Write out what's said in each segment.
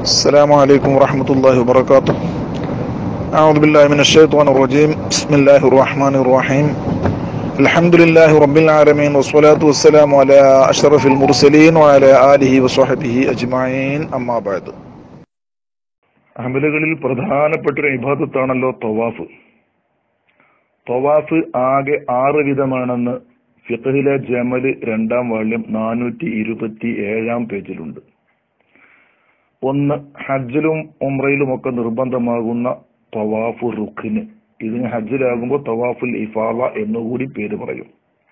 السلام عليكم ورحمة الله وبركاته أعوذ بالله من الشيطان الرجيم بسم الله الرحمن الرحيم الحمد لله رب العالمين والصلاة والسلام على أشرف المرسلين وعلى آله وصحبه أجمعين أما بعد അമലുകളിൽ പ്രധാനപ്പെട്ട ഒരു ഇബാദത്താണല്ലോ തവാഫ് തവാഫ് ആകെ ആറ് വിധമാണെന്ന് ഫിഖഹിലെ ജമല് രണ്ടാം വാള്യം നാനൂറ്റി ഇരുപത്തി ഏഴാം പേജിലുണ്ട് ഒന്ന് ഹജ്ജിലും ഉംറയിലും ഒക്കെ നിർബന്ധമാകുന്ന തവാഫു റുഖിന് ഇതിന് ഹജ്ജിലാകുമ്പോൾ തവാഫുൽ ഇഫാല എന്നുകൂടി പേര് പറയും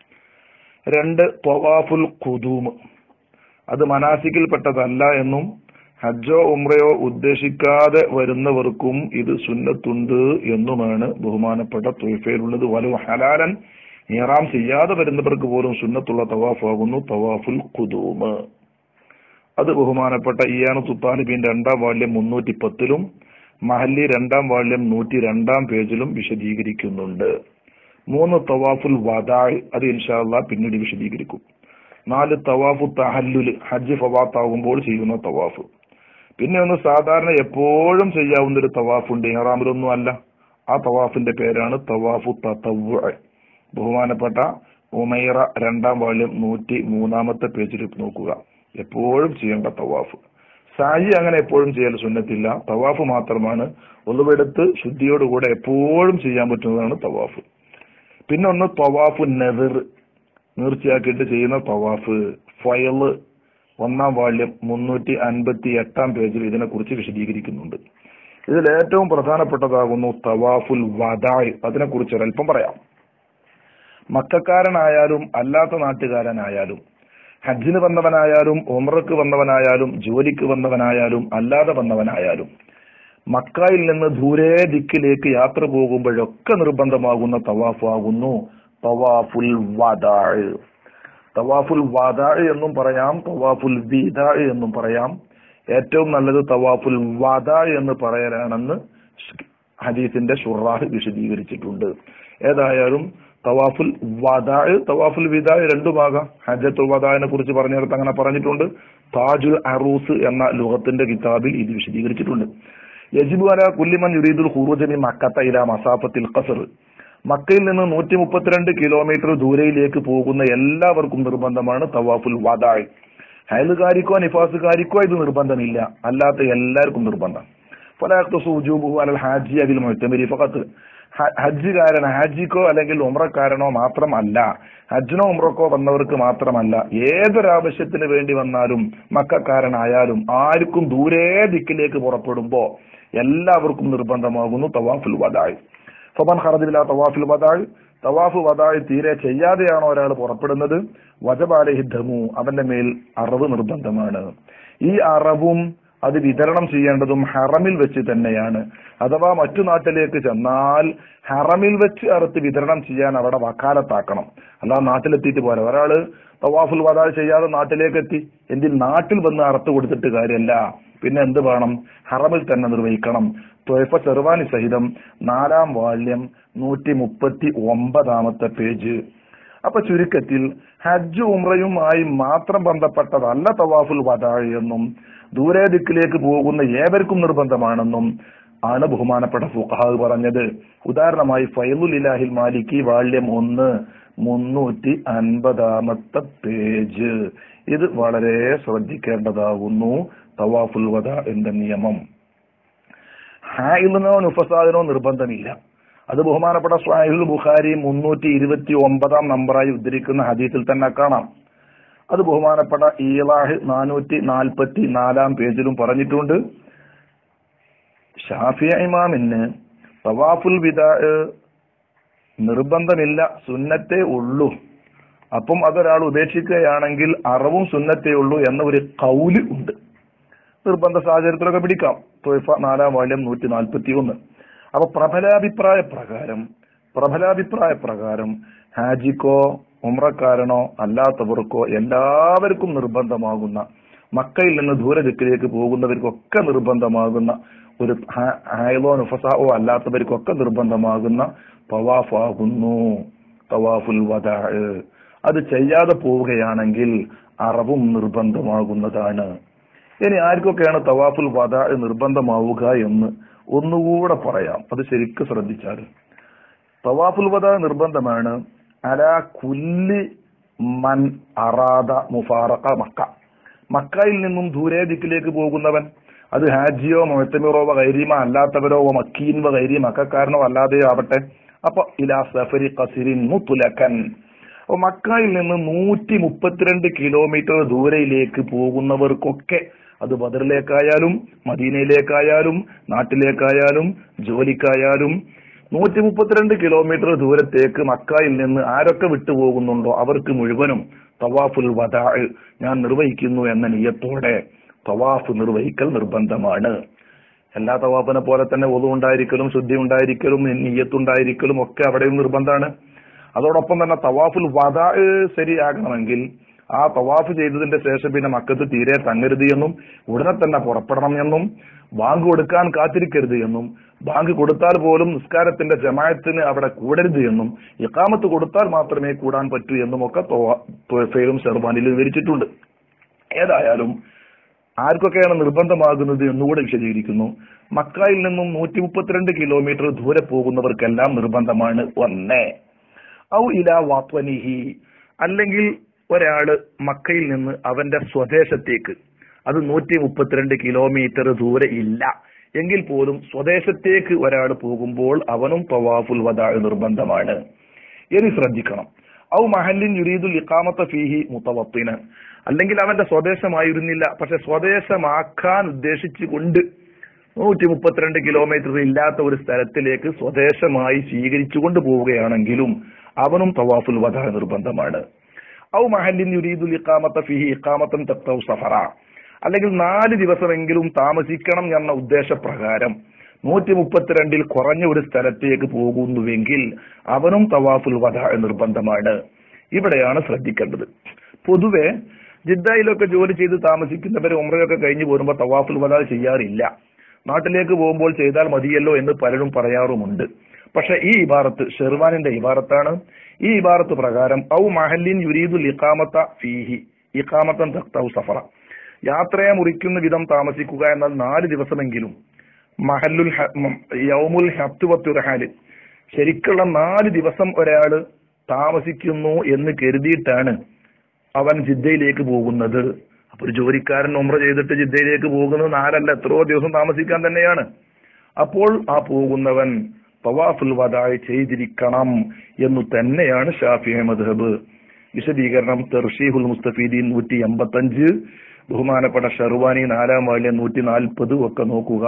രണ്ട് തവാഫുൽ ഖുദൂം അത് മനാസിക്കിൽപ്പെട്ടതല്ല എന്നും ഹജ്ജോ ഉംറയോ ഉദ്ദേശിക്കാതെ വരുന്നവർക്കും ഇത് സുന്നത്തുണ്ട് എന്നുമാണ് ബഹുമാനപ്പെട്ട തൊയ്ഫയിലുള്ളത് വലു ഹലാലൻ ഇറാം ചെയ്യാതെ വരുന്നവർക്ക് പോലും സുന്നത്തുള്ള തവാഫാകുന്നു തവാഫുൽ ഖുദൂമ് അത് ബഹുമാനപ്പെട്ട ഇയാനു തുത്താലിബിൻ രണ്ടാം വാള്യം മുന്നൂറ്റി പത്തിലും മഹല്ലി രണ്ടാം വാള്യം നൂറ്റി രണ്ടാം പേജിലും വിശദീകരിക്കുന്നുണ്ട് മൂന്ന് തവാഫുൽ വദായ് അത് ഇൻഷാല്ല പിന്നീട് വിശദീകരിക്കും നാല് തവാഫു തഹല്ലുൽ ഹജ്ജ് ഫവാത്താകുമ്പോൾ ചെയ്യുന്ന തവാഫ് പിന്നെ ഒന്ന് സാധാരണ എപ്പോഴും ചെയ്യാവുന്ന ഒരു തവാഫുണ്ട് ഇഹ്റാമിലൊന്നും അല്ല ആ തവാഫിന്റെ പേരാണ് തവാഫു തത്തവ്വ ബഹുമാനപ്പെട്ട ഉമൈറ രണ്ടാം വാള്യം നൂറ്റി മൂന്നാമത്തെ പേജിൽ നോക്കുക എപ്പോഴും ചെയ്യേണ്ട തവാഫ് സായി അങ്ങനെ എപ്പോഴും ചെയ്യൽ സുന്നത്തില്ല തവാഫ് മാത്രമാണ് ഒന്നുവെടുത്ത് ശുദ്ധിയോടുകൂടെ എപ്പോഴും ചെയ്യാൻ പറ്റുന്നതാണ് തവാഫ് പിന്നെ ഒന്ന് തവാഫു നെതിർ നീർച്ചയാക്കിയിട്ട് ചെയ്യുന്ന തവാഫ് ഫയല് ഒന്നാം വാള്യം മുന്നൂറ്റി അൻപത്തി എട്ടാം പേജിൽ ഇതിനെക്കുറിച്ച് വിശദീകരിക്കുന്നുണ്ട് ഇതിൽ ഏറ്റവും പ്രധാനപ്പെട്ടതാകുന്നു തവാഫുൽ വദായ് അതിനെക്കുറിച്ച് ഒരല്പം പറയാം മക്കാരനായാലും അല്ലാത്ത നാട്ടുകാരനായാലും ഹജ്ജിന് വന്നവനായാലും ഉമ്രക്ക് വന്നവനായാലും ജോലിക്ക് വന്നവനായാലും അല്ലാതെ വന്നവനായാലും മക്കായിൽ നിന്ന് ദൂരെ ദിക്കിലേക്ക് യാത്ര പോകുമ്പോഴൊക്കെ നിർബന്ധമാകുന്ന തവാഫാകുന്നു തവാഫുൽ വദാഴ് തവാഫുൽ വദാഴ് എന്നും പറയാം തവാഫുൽ വിദാഴ് എന്നും പറയാം ഏറ്റവും നല്ലത് തവാഫുൽ വദാഴ് എന്ന് പറയലാണെന്ന് ഹദീസിന്റെ ഷുറാഹ് വിശദീകരിച്ചിട്ടുണ്ട് ഏതായാലും തവാഫുൽ വദാഴ് തവാഫുൽ വിദാഴ് രണ്ടുമാകാം ഹജ്ജത്തുൽ വദാഴിനെ കുറിച്ച് പറഞ്ഞിടത്ത് അങ്ങനെ പറഞ്ഞിട്ടുണ്ട് താജുൽ അറൂസ് എന്ന ലോകത്തിന്റെ കിതാബിൽ ഇത് വിശദീകരിച്ചിട്ടുണ്ട് യജിബു അല കുല്ലിമൻ യുരീദുൽ ഹുറൂജമി മക്കത്ത ഇല മസാഫത്തിൽ ഖസർ മക്കയിൽ നിന്ന് നൂറ്റി മുപ്പത്തിരണ്ട് കിലോമീറ്റർ ദൂരയിലേക്ക് പോകുന്ന എല്ലാവർക്കും നിർബന്ധമാണ് തവാഫുൽ വദാഴ് ഹയലുകാരിക്കോ നിഫാസുകാരിക്കോ ഇത് നിർബന്ധമില്ല അല്ലാത്ത എല്ലാവർക്കും നിർബന്ധം ഫലാഖ്തുസൂജൂബുഹു അലൽ ഹാജി അബിൽ മുഅ്തമിരി ഫഖത്ത് ഹജ്ജുകാരൻ ഹാജിക്കോ അല്ലെങ്കിൽ ഉമ്രക്കാരനോ മാത്രമല്ല ഹജ്ജിനോ ഉമ്രക്കോ വന്നവർക്ക് മാത്രമല്ല ഏതൊരാവശ്യത്തിന് വേണ്ടി വന്നാലും മക്കാരനായാലും ആർക്കും ദൂരെ ദിക്കിലേക്ക് പുറപ്പെടുമ്പോ എല്ലാവർക്കും നിർബന്ധമാകുന്നു തവാഫുൽ വദായ് ഫബൻ ഹറദില്ല തവാഫുൽ വദായ് തവാഫ് വദായ് തീരെ ചെയ്യാതെയാണോ ഒരാൾ പുറപ്പെടുന്നത് വജബാലഹിദ്ധമു അവന്റെ മേൽ അറവ് നിർബന്ധമാണ് ഈ അറവും അത് വിതരണം ചെയ്യേണ്ടതും ഹറമിൽ വെച്ച് തന്നെയാണ് അഥവാ മറ്റു നാട്ടിലേക്ക് ചെന്നാൽ ഹറമിൽ വെച്ച് അറുത്ത് വിതരണം ചെയ്യാൻ അവിടെ വക്കാലത്താക്കണം അല്ലാതെ നാട്ടിലെത്തിയിട്ട് പോലെ ഒരാള് തവാഫുൽ വദാ ചെയ്യാതെ നാട്ടിലേക്ക് എത്തി എന്തിൽ നാട്ടിൽ വന്ന് അറുത്ത് കൊടുത്തിട്ട് കാര്യമല്ല പിന്നെ എന്ത് വേണം ഹറമിൽ തന്നെ നിർവഹിക്കണം തൊയ്ഫ ചെറുവാനി സഹിതം നാലാം വാള്യം നൂറ്റി മുപ്പത്തി ഒമ്പതാമത്തെ പേജ് അപ്പൊ ചുരുക്കത്തിൽ ഹജ്ജ് ഉമ്രയുമായി മാത്രം ബന്ധപ്പെട്ടതല്ല തവാഫുൽ വദാഴ് എന്നും ദൂരെ ദിക്കിലേക്ക് പോകുന്ന ഏവർക്കും നിർബന്ധമാണെന്നും ആണ് ബഹുമാനപ്പെട്ട ഫുഖാഹ് പറഞ്ഞത് ഉദാഹരണമായി ഫൈലുൽ ഇലാഹിൽ മാലിക്കി വാള്യം ഒന്ന് മുന്നൂറ്റി അൻപതാമത്തെ പേജ് ഇത് വളരെ ശ്രദ്ധിക്കേണ്ടതാകുന്നു തവാഫുൽ വദ എന്ന നിയമം ഹായിലിനോ നുഫസാദിനോ നിർബന്ധമില്ല അത് ബഹുമാനപ്പെട്ട സ്വാഹിൽ ബുഖാരി മുന്നൂറ്റി ഇരുപത്തി ഒമ്പതാം നമ്പറായി ഉദ്ധരിക്കുന്ന ഹദീസിൽ തന്നെ കാണാം അത് ബഹുമാനപ്പെട്ട ഈലാഹ് നാനൂറ്റി നാൽപ്പത്തി നാലാം പേജിലും പറഞ്ഞിട്ടുണ്ട് ഷാഫിയ ഇമാമിന് തവാഫുൽ വിദാ നിർബന്ധമില്ല സുന്നത്തേ ഉള്ളൂ അപ്പം അതൊരാൾ ഉപേക്ഷിക്കുകയാണെങ്കിൽ അറവും സുന്നത്തേ ഉള്ളൂ എന്ന ഒരു കൗല് ഉണ്ട് നിർബന്ധ സാഹചര്യത്തിലൊക്കെ പിടിക്കാം തൊയ്ഫ നാലാം വാല്യം നൂറ്റി നാൽപ്പത്തി ഒന്ന് അപ്പൊ പ്രബലാഭിപ്രായ പ്രകാരം പ്രബലാഭിപ്രായ പ്രകാരം ഹാജിക്കോ ഉമ്രക്കാരനോ അല്ലാത്തവർക്കോ എല്ലാവർക്കും നിർബന്ധമാകുന്ന മക്കയിൽ നിന്ന് ദൂരദിക്കിലേക്ക് പോകുന്നവർക്കൊക്കെ നിർബന്ധമാകുന്ന ഒരു ഹൈലോ നുഫസാവോ അല്ലാത്തവർക്കൊക്കെ നിർബന്ധമാകുന്ന തവാഫാകുന്നു തവാഫുൽ വദാ അത് ചെയ്യാതെ പോവുകയാണെങ്കിൽ അറവും നിർബന്ധമാകുന്നതാണ് ഇനി ആർക്കൊക്കെയാണ് തവാഫുൽ വദാ നിർബന്ധമാവുക എന്ന് ഒന്നുകൂടെ പറയാം അത് ശരിക്കും ശ്രദ്ധിച്ചാൽ തവാഫുൽ വദാ നിർബന്ധമാണ് അലാ കുല്ലി മൻ അറാദ മുഫാറഖ മക്ക മക്കയിൽ നിന്നും ദൂരെ ദിക്കിലേക്ക് പോകുന്നവൻ അത് ഹാജിയോ മൊഴത്തമിറോ ഗൈരിമ അല്ലാത്തവരോ ഓ മക്കീൻ വ ഗൈരി മക്കാരനോ അല്ലാതെയോ ആവട്ടെ അപ്പൊ ഇലാ സഫരി കസിരിൻ മുത്തുലക്കൻ അപ്പൊ മക്കയിൽ നിന്ന് നൂറ്റി മുപ്പത്തിരണ്ട് കിലോമീറ്റർ ദൂരയിലേക്ക് പോകുന്നവർക്കൊക്കെ അത് ബദറിലേക്കായാലും മദീനയിലേക്കായാലും നാട്ടിലേക്കായാലും ജോലിക്കായാലും നൂറ്റി മുപ്പത്തിരണ്ട് കിലോമീറ്റർ ദൂരത്തേക്ക് മക്കായിൽ നിന്ന് ആരൊക്കെ വിട്ടുപോകുന്നുണ്ടോ അവർക്ക് മുഴുവനും തവാഫുൽ വദാ ഞാൻ നിർവഹിക്കുന്നു എന്ന നിയത്തോടെ തവാഫ് നിർവഹിക്കൽ നിർബന്ധമാണ് എല്ലാ തവാഫിനെ പോലെ തന്നെ ഒതു ഉണ്ടായിരിക്കലും ശുദ്ധി ഉണ്ടായിരിക്കലും നീയത്തുണ്ടായിരിക്കലും ഒക്കെ അവിടെയും നിർബന്ധമാണ് അതോടൊപ്പം തന്നെ തവാഫുൽ വദാ ശരിയാകണമെങ്കിൽ ആ തവാഫ് ചെയ്തതിന്റെ ശേഷം പിന്നെ മക്കത്ത് തീരെ തങ്ങരുത് എന്നും ഉടനെ തന്നെ പുറപ്പെടണം എന്നും ബാങ്ക് കൊടുക്കാൻ കാത്തിരിക്കരുത് എന്നും ബാങ്ക് കൊടുത്താൽ പോലും നിസ്കാരത്തിന്റെ ജമായത്തിന് അവിടെ കൂടരുത് എന്നും ഇക്കാമത്ത് കൊടുത്താൽ മാത്രമേ കൂടാൻ പറ്റൂ എന്നും ഒക്കെ തോഫയിലും ഷെർബാനിലും വിവരിച്ചിട്ടുണ്ട് ഏതായാലും ആർക്കൊക്കെയാണ് നിർബന്ധമാകുന്നത് എന്നുകൂടെ വിശദീകരിക്കുന്നു മക്കായിൽ നിന്നും നൂറ്റി മുപ്പത്തിരണ്ട് കിലോമീറ്റർ ദൂരെ പോകുന്നവർക്കെല്ലാം നിർബന്ധമാണ് ഒന്നേ ഔ ഇല വാത്വനിഹി അല്ലെങ്കിൽ ഒരാള് മക്കയിൽ നിന്ന് അവന്റെ സ്വദേശത്തേക്ക് അത് നൂറ്റി മുപ്പത്തിരണ്ട് കിലോമീറ്റർ ദൂരെ ഇല്ല എങ്കിൽ പോലും സ്വദേശത്തേക്ക് ഒരാൾ പോകുമ്പോൾ അവനും തവാഫുൽ വദാ നിർബന്ധമാണ് ഇനി ശ്രദ്ധിക്കണം ഔ മഹല്ലിൻ യുരീദുൽ ഇഖാമത്ത ഫീഹി മുത്തവത്തിന് അല്ലെങ്കിൽ അവന്റെ സ്വദേശമായിരുന്നില്ല പക്ഷെ സ്വദേശമാക്കാൻ ഉദ്ദേശിച്ചുകൊണ്ട് നൂറ്റി മുപ്പത്തിരണ്ട് കിലോമീറ്റർ ഇല്ലാത്ത ഒരു സ്ഥലത്തിലേക്ക് സ്വദേശമായി സ്വീകരിച്ചുകൊണ്ട് പോവുകയാണെങ്കിലും അവനും തവാഫുൽ വധ നിർബന്ധമാണ് ഔ മഹല്ലിൻ യുരീദുൽ ഇഖാമത്ത ഫിഹി ഇഖാമത്തൻ തക്തൗ സഫറ അല്ലെങ്കിൽ നാല് ദിവസമെങ്കിലും താമസിക്കണം എന്ന ഉദ്ദേശപ്രകാരം നൂറ്റി മുപ്പത്തിരണ്ടിൽ കുറഞ്ഞ ഒരു സ്ഥലത്തേക്ക് പോകുന്നുവെങ്കിൽ അവനും തവാഫുൽ വധ നിർബന്ധമാണ് ഇവിടെയാണ് ശ്രദ്ധിക്കേണ്ടത് പൊതുവെ ജിദ്ദയിലൊക്കെ ജോലി ചെയ്ത് താമസിക്കുന്നവർ ഉമ്രയൊക്കെ കഴിഞ്ഞു പോരുമ്പോൾ തവാഫുൽ വധ ചെയ്യാറില്ല നാട്ടിലേക്ക് പോകുമ്പോൾ ചെയ്താൽ മതിയല്ലോ എന്ന് പലരും പറയാറുമുണ്ട് പക്ഷെ ഈ ഇബാറത്ത് ഷെർവാനിന്റെ ഇബാറത്താണ് ഈ ഇബാറത്ത് പ്രകാരം ഔ മഹല്ലിൻ യുരീദുൽ ഇഖാമത്ത ഫീഹി ഇഖാമത്തൻ തഖ്തൗ സഫറ യാത്രയെ മുറിക്കുന്ന വിധം താമസിക്കുക എന്നാൽ നാല് ദിവസമെങ്കിലും മഹല്ലുൽ യൗമുൽ ഹത്തുവത്തുറഹാല് ശരിക്കുള്ള നാല് ദിവസം ഒരാള് താമസിക്കുന്നു എന്ന് കരുതിയിട്ടാണ് അവൻ ജിദ്ദയിലേക്ക് പോകുന്നത് അപ്പൊ ഒരു ജോലിക്കാരൻ ഉമ്ര ചെയ്തിട്ട് ജിദ്ദയിലേക്ക് പോകുന്നത് നാലല്ല എത്രയോ ദിവസം താമസിക്കാൻ തന്നെയാണ് അപ്പോൾ ആ പോകുന്നവൻ തവാഫുൽ വദായ് ചെയ്തിരിക്കണം എന്നു തന്നെയാണ് ഷാഫി മദ്ഹബ് വിശദീകരണം തെർഷീഹുൽ മുസ്തഫീദീൻ നൂറ്റി എൺപത്തഞ്ച് ബഹുമാനപ്പെട്ട ഷർവാനി നാലാം വാല്യ നൂറ്റി നാൽപ്പത് ഒക്കെ നോക്കുക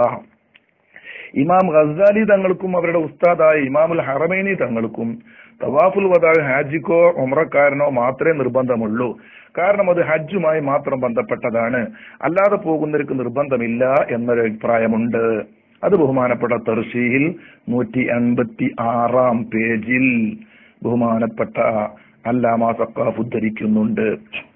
ഇമാം ഖസാലി തങ്ങൾക്കും അവരുടെ ഉസ്താദായ ഇമാമുൽ ഹറമേനി തങ്ങൾക്കും തവാഫുൽ വദായ് ഹാജിക്കോ ഉമ്രക്കാരനോ മാത്രമേ നിർബന്ധമുള്ളൂ കാരണം അത് ഹജ്ജുമായി മാത്രം ബന്ധപ്പെട്ടതാണ് അല്ലാതെ പോകുന്നവർക്ക് നിർബന്ധമില്ല എന്നൊരു അഭിപ്രായമുണ്ട് അത് ബഹുമാനപ്പെട്ട തെർഷീഹിൽ നൂറ്റി എൺപത്തി ആറാം പേജിൽ ബഹുമാനപ്പെട്ട അല്ലാമ സക്കാഫ് ഉദ്ധരിക്കുന്നുണ്ട്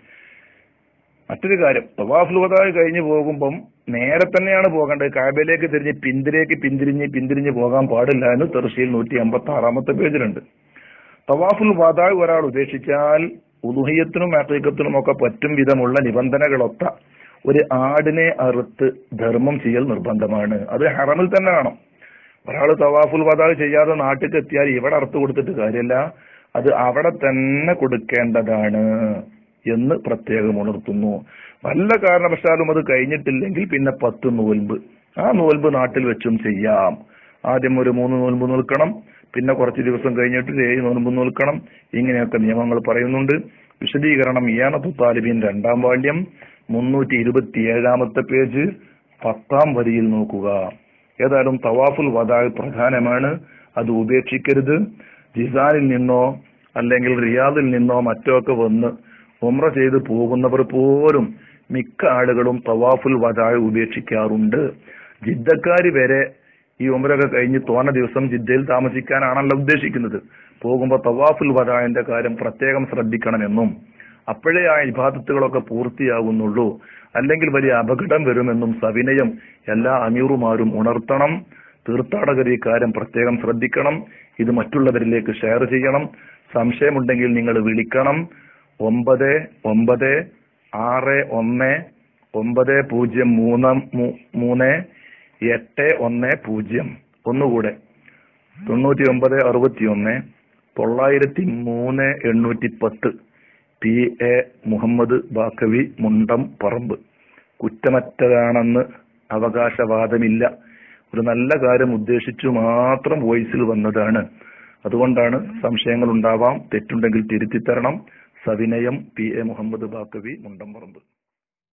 മറ്റൊരു കാര്യം തവാഫുൽ വദായ് കഴിഞ്ഞു പോകുമ്പം നേരെ തന്നെയാണ് പോകേണ്ടത് കാബയിലേക്ക് തിരിഞ്ഞ് പിന്തിരിലേക്ക് പിന്തിരിഞ്ഞ് പിന്തിരിഞ്ഞ് പോകാൻ പാടില്ല എന്ന് തെർശിയിൽ നൂറ്റി അമ്പത്തി ആറാമത്തെ പേജിലുണ്ട് തവാഫുൽ വദായ് ഒരാൾ ഉപേക്ഷിച്ചാൽ ഉദുഹയത്തിനും അക്കീക്കത്തിനും ഒക്കെ പറ്റും വിധമുള്ള നിബന്ധനകളൊത്ത ഒരു ആടിനെ അറുത്ത് ധർമ്മം ചെയ്യൽ നിർബന്ധമാണ് അത് ഹറമിൽ തന്നെ വേണം ഒരാൾ തവാഫുൽ വദായ് ചെയ്യാതെ നാട്ടിൽ എത്തിയാൽ ഇവിടെ അറുത്ത് കൊടുത്തിട്ട് കാര്യമില്ല അത് അവിടെ തന്നെ കൊടുക്കേണ്ടതാണ് എന്ന് പ്രത്യേകം ഉണർത്തുന്നു വല്ല കാരണവശാലും അത് കഴിഞ്ഞിട്ടില്ലെങ്കിൽ പിന്നെ പത്ത് നോൽമ്പ് ആ നോൽമ്പ് നാട്ടിൽ വെച്ചും ചെയ്യാം ആദ്യം ഒരു മൂന്ന് നോൽമ്പ് നിൽക്കണം പിന്നെ കുറച്ച് ദിവസം കഴിഞ്ഞിട്ട് ഏഴ് നോൽമ്പ് നിൽക്കണം ഇങ്ങനെയൊക്കെ നിയമങ്ങൾ പറയുന്നുണ്ട് വിശദീകരണം ഇയാനത്തു താലിബീൻ രണ്ടാം വാല്യം മുന്നൂറ്റി ഇരുപത്തി ഏഴാമത്തെ പേജ് പത്താം വരിയിൽ നോക്കുക ഏതായാലും തവാഫുൽ വദായ് പ്രധാനമാണ് അത് ഉപേക്ഷിക്കരുത് ജിസാനിൽ നിന്നോ അല്ലെങ്കിൽ റിയാദിൽ നിന്നോ മറ്റോ ഒക്കെ വന്ന് ഉമ്ര ചെയ്ത് പോകുന്നവർ പോലും മിക്ക ആളുകളും തവാഫുൽ വദായ് ഉപേക്ഷിക്കാറുണ്ട് ജിദ്ദക്കാര് വരെ ഈ ഉമ്രൊക്കെ കഴിഞ്ഞ് തോന്ന ദിവസം ജിദ്ദയിൽ താമസിക്കാനാണല്ലോ ഉദ്ദേശിക്കുന്നത് പോകുമ്പോൾ തവാഫുൽ വദായന്റെ കാര്യം പ്രത്യേകം ശ്രദ്ധിക്കണമെന്നും അപ്പോഴേ ആ ഇബാദത്തുകളൊക്കെ പൂർത്തിയാകുന്നുള്ളൂ അല്ലെങ്കിൽ വലിയ അപകടം വരുമെന്നും സവിനയം എല്ലാ അമീറുമാരും ഉണർത്തണം തീർത്ഥാടകർ ഈ കാര്യം പ്രത്യേകം ശ്രദ്ധിക്കണം ഇത് മറ്റുള്ളവരിലേക്ക് ഷെയർ ചെയ്യണം സംശയമുണ്ടെങ്കിൽ നിങ്ങൾ വിളിക്കണം ഒമ്പത് ഒമ്പത് ആറ് ഒന്ന് ഒമ്പത് പൂജ്യം മൂന്ന് മൂ- മൂന്ന് എട്ട് ഒന്ന് പൂജ്യം ഒന്നുകൂടെ തൊണ്ണൂറ്റി ഒമ്പത് അറുപത്തി ഒന്ന് തൊള്ളായിരത്തി മൂന്ന് എണ്ണൂറ്റി പത്ത് P A Muhammad Bakkavi Mundamparamba കുറ്റമറ്റതാണെന്ന് അവകാശവാദമില്ല ഒരു നല്ല കാര്യം ഉദ്ദേശിച്ചു മാത്രം വോയിസിൽ വന്നതാണ് അതുകൊണ്ടാണ് സംശയങ്ങൾ ഉണ്ടാവാം തെറ്റുണ്ടെങ്കിൽ തിരുത്തിത്തരണം സവിനയം പി എ മുഹമ്മദ് ബാക്കവി മുണ്ടം പറമ്പ്